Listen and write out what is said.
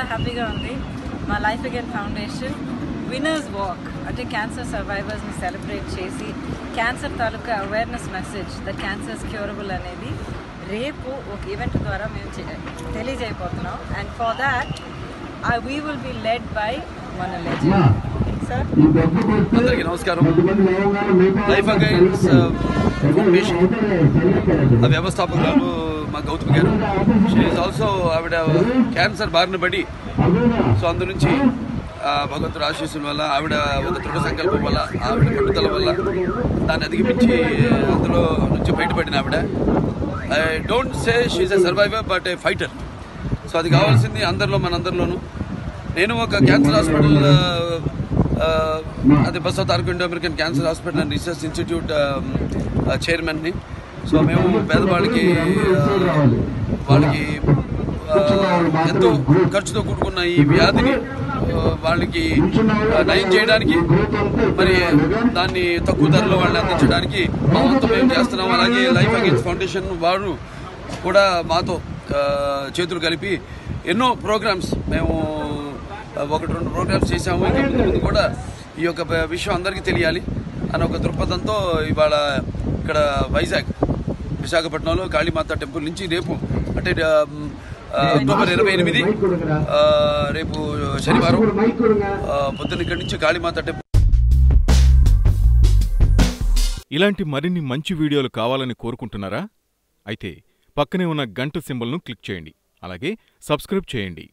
హ్యాపీగా ఉంది మా life again foundation winners walk అంటే క్యాన్సర్ సర్వైవర్స్ని సెలబ్రేట్ చేసి క్యాన్సర్ తాలూకా awareness message the cancer's curable అనేది రేపు ఒక ఈవెంట్ ద్వారా మేము చే- తెలియజేయబోతున్నాం and for that we will be led by మన లెజెండ్ సార్ అందరికీ నమస్కారం లైఫ్ అగైన్స్ ఫౌండేషన్ ఆ వ్యవస్థాపకురాలు మా గౌతమి గారు షీ ఈజ్ ఆల్సో ఆవిడ క్యాన్సర్ బారిన పడి సో అందు నుంచి ఆ, భగవంతుడు ఆశీస్సుల వల్ల ఆవిడ ఒక దృఢ సంకల్పం వల్ల ఆవిడ పట్టుదల వల్ల దాన్ని అధిగమించి అందులో నుంచి బయటపడిన ఆవిడ I don't say she's a survivor but a fighter so అది కావాల్సింది అందరిలో మనందరిలోనూ నేను ఒక క్యాన్సర్ హాస్పిటల్ ఆ, అది బస్ ఆఫ్ తారకుండ American cancer hospital and research institute చైర్మన్ని సో మేము పేదవాళ్ళకి ఆ, వాళ్ళకి ఆ, ఎంతో ఖర్చుతో కూడుకున్న ఈ వ్యాధిని ఆ, వాళ్ళకి ఆ, నయం చేయడానికి మరి దాన్ని తక్కువ ధరలో వాళ్ళని అందించడానికి మా వంతు మేము చేస్తున్నాం అలాగే లైఫ్ అగేన్స్ ఫౌండేషన్ వారు కూడా మాతో ఆ, చేతులు కలిపి ఎన్నో ప్రోగ్రామ్స్ మేము ఆ, ఒకటి రెండు ప్రోగ్రామ్స్ చేశాము ఇంకా ముందు ముందు కూడా ఈ యొక్క ప- విషయం అందరికీ తెలియాలి అనే ఒక దృక్పథంతో ఇవాళ ఇక్కడ వైజాగ్ విశాఖపట్నంలో కాళీమాత టెంపుల్ నుంచి రేపు అంటే ఆ, ఆ, అక్టోబర్ ఇరవై ఎనిమిది ఆ, రేపు శనివారం ఆ, పొద్దున్న ఇక్కడి నుంచి కాళీమాత టెంపుల్ ఇలాంటి మరిన్ని మంచి వీడియోలు కావాలని కోరుకుంటున్నారా అయితే పక్కనే ఉన్న గంట సింబల్ను క్లిక్ చేయండి అలాగే సబ్స్క్రైబ్ చేయండి